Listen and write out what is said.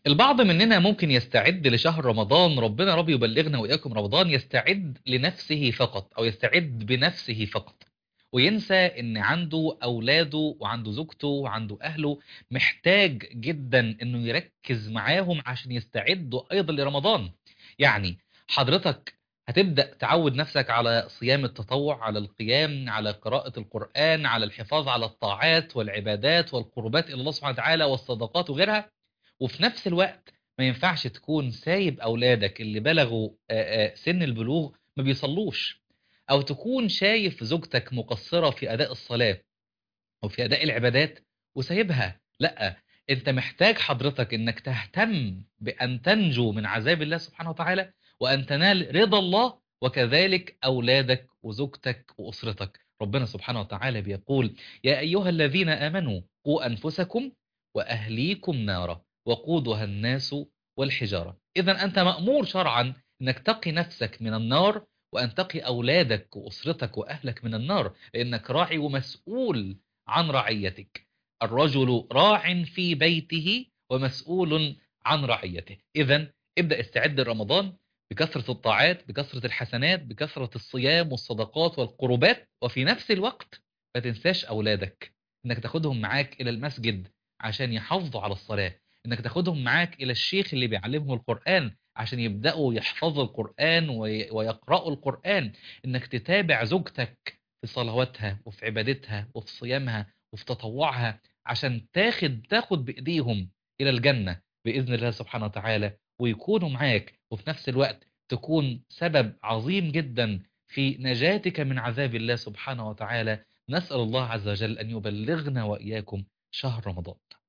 البعض مننا ممكن يستعد لشهر رمضان ربنا رب يبلغنا وإياكم رمضان يستعد لنفسه فقط أو يستعد بنفسه فقط وينسى ان عنده اولاده وعنده زوجته وعنده اهله محتاج جدا انه يركز معاهم عشان يستعدوا ايضا لرمضان يعني حضرتك هتبدأ تعود نفسك على صيام التطوع على القيام على قراءة القرآن على الحفاظ على الطاعات والعبادات والقربات إلى الله سبحانه وتعالى والصدقات وغيرها وفي نفس الوقت ما ينفعش تكون سايب أولادك اللي بلغوا آه، آه، سن البلوغ ما بيصلوش أو تكون شايف زوجتك مقصرة في أداء الصلاة أو في أداء العبادات وسايبها لا أنت محتاج حضرتك أنك تهتم بأن تنجو من عذاب الله سبحانه وتعالى وأن تنال رضا الله وكذلك أولادك وزوجتك وأسرتك ربنا سبحانه وتعالى بيقول يا أيها الذين آمنوا قوا أنفسكم وأهليكم نارا وقودها الناس والحجارة إذا أنت مأمور شرعا أنك تقي نفسك من النار وأن تقي أولادك وأسرتك وأهلك من النار لأنك راعي ومسؤول عن رعيتك الرجل راع في بيته ومسؤول عن رعيته إذا ابدأ استعد لرمضان بكثرة الطاعات بكثرة الحسنات بكثرة الصيام والصدقات والقربات وفي نفس الوقت ما تنساش أولادك إنك تاخدهم معاك إلى المسجد عشان يحافظوا على الصلاة إنك تاخدهم معاك إلى الشيخ اللي بيعلمهم القرآن عشان يبدأوا يحفظوا القرآن وي- ويقرأوا القرآن إنك تتابع زوجتك في صلواتها وفي عبادتها وفي صيامها وفي تطوعها عشان تاخد تاخد بإيديهم إلى الجنة بإذن الله سبحانه وتعالى ويكونوا معاك وفي نفس الوقت تكون سبب عظيم جدا في نجاتك من عذاب الله سبحانه وتعالى نسأل الله عز وجل أن يبلغنا وإياكم شهر رمضان